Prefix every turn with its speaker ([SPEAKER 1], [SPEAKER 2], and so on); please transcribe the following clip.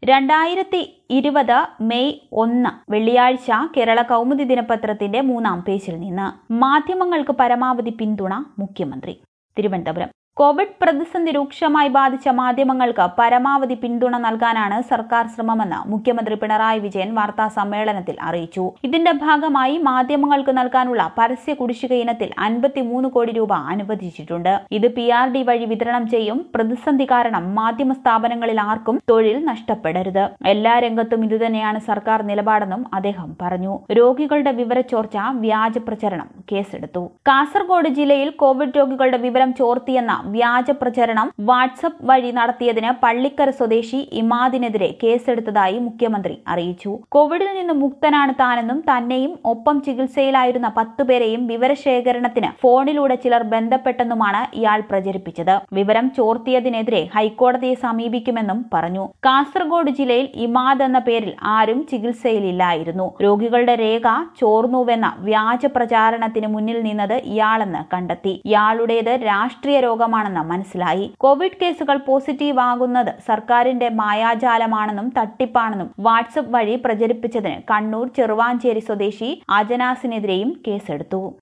[SPEAKER 1] രണ്ടായിരത്തി ഇരുപത് മെയ് ഒന്ന് വെള്ളിയാഴ്ച കേരള കൗമുദി ദിനപത്രത്തിന്റെ മൂന്നാം പേജിൽ നിന്ന് മാധ്യമങ്ങൾക്ക് പരമാവധി പിന്തുണ മുഖ്യമന്ത്രി തിരുവനന്തപുരം കോവിഡ് പ്രതിസന്ധി രൂക്ഷമായി ബാധിച്ച മാധ്യമങ്ങൾക്ക് പരമാവധി പിന്തുണ നൽകാനാണ് സർക്കാർ ശ്രമമെന്ന് മുഖ്യമന്ത്രി പിണറായി വിജയൻ വാർത്താ സമ്മേളനത്തിൽ അറിയിച്ചു ഇതിന്റെ ഭാഗമായി മാധ്യമങ്ങൾക്ക് നൽകാനുള്ള പരസ്യ കുടിശ്ശിക ഇനത്തിൽ അൻപത്തിമൂന്ന് കോടി രൂപ അനുവദിച്ചിട്ടുണ്ട് ഇത് പി ആർ ഡി വഴി വിതരണം ചെയ്യും പ്രതിസന്ധി കാരണം മാധ്യമ സ്ഥാപനങ്ങളിൽ ആർക്കും തൊഴിൽ നഷ്ടപ്പെടരുത് എല്ലാ രംഗത്തും ഇതുതന്നെയാണ് സർക്കാർ നിലപാടെന്നും അദ്ദേഹം പറഞ്ഞു രോഗികളുടെ വിവരച്ചോർച്ച വ്യാജ പ്രചരണം കേസെടുത്തു കാസർഗോഡ് ജില്ലയിൽ കോവിഡ് രോഗികളുടെ വിവരം ചോർത്തിയെന്ന വ്യാജ പ്രചരണം വാട്സപ്പ് വഴി നടത്തിയതിന് പള്ളിക്കര സ്വദേശി ഇമാദിനെതിരെ കേസെടുത്തതായി മുഖ്യമന്ത്രി അറിയിച്ചു കോവിഡിൽ നിന്ന് മുക്തനാണ് താനെന്നും തന്നെയും ഒപ്പം ചികിത്സയിലായിരുന്ന പത്തുപേരെയും വിവരശേഖരണത്തിന് ഫോണിലൂടെ ചിലർ ബന്ധപ്പെട്ടെന്നുമാണ് ഇയാൾ പ്രചരിപ്പിച്ചത് വിവരം ചോർത്തിയതിനെതിരെ ഹൈക്കോടതിയെ സമീപിക്കുമെന്നും പറഞ്ഞു കാസർഗോഡ് ജില്ലയിൽ ഇമാദ് എന്ന പേരിൽ ആരും ചികിത്സയിലില്ലായിരുന്നു രോഗികളുടെ രേഖ ചോർന്നുവെന്ന വ്യാജ പ്രചാരണത്തിന് മുന്നിൽ നിന്നത് ഇയാളെന്ന് കണ്ടെത്തി ഇയാളുടേത് രാഷ്ട്രീയ രോഗമാണെന്ന് മനസ്സിലായി കോവിഡ് കേസുകൾ പോസിറ്റീവ് ആകുന്നത് സർക്കാരിന്റെ മായാജാലമാണെന്നും തട്ടിപ്പാണെന്നും വാട്സപ്പ് വഴി പ്രചരിപ്പിച്ചതിന് കണ്ണൂർ ചെറുവാഞ്ചേരി സ്വദേശി അജനാസിനെതിരെയും കേസെടുത്തു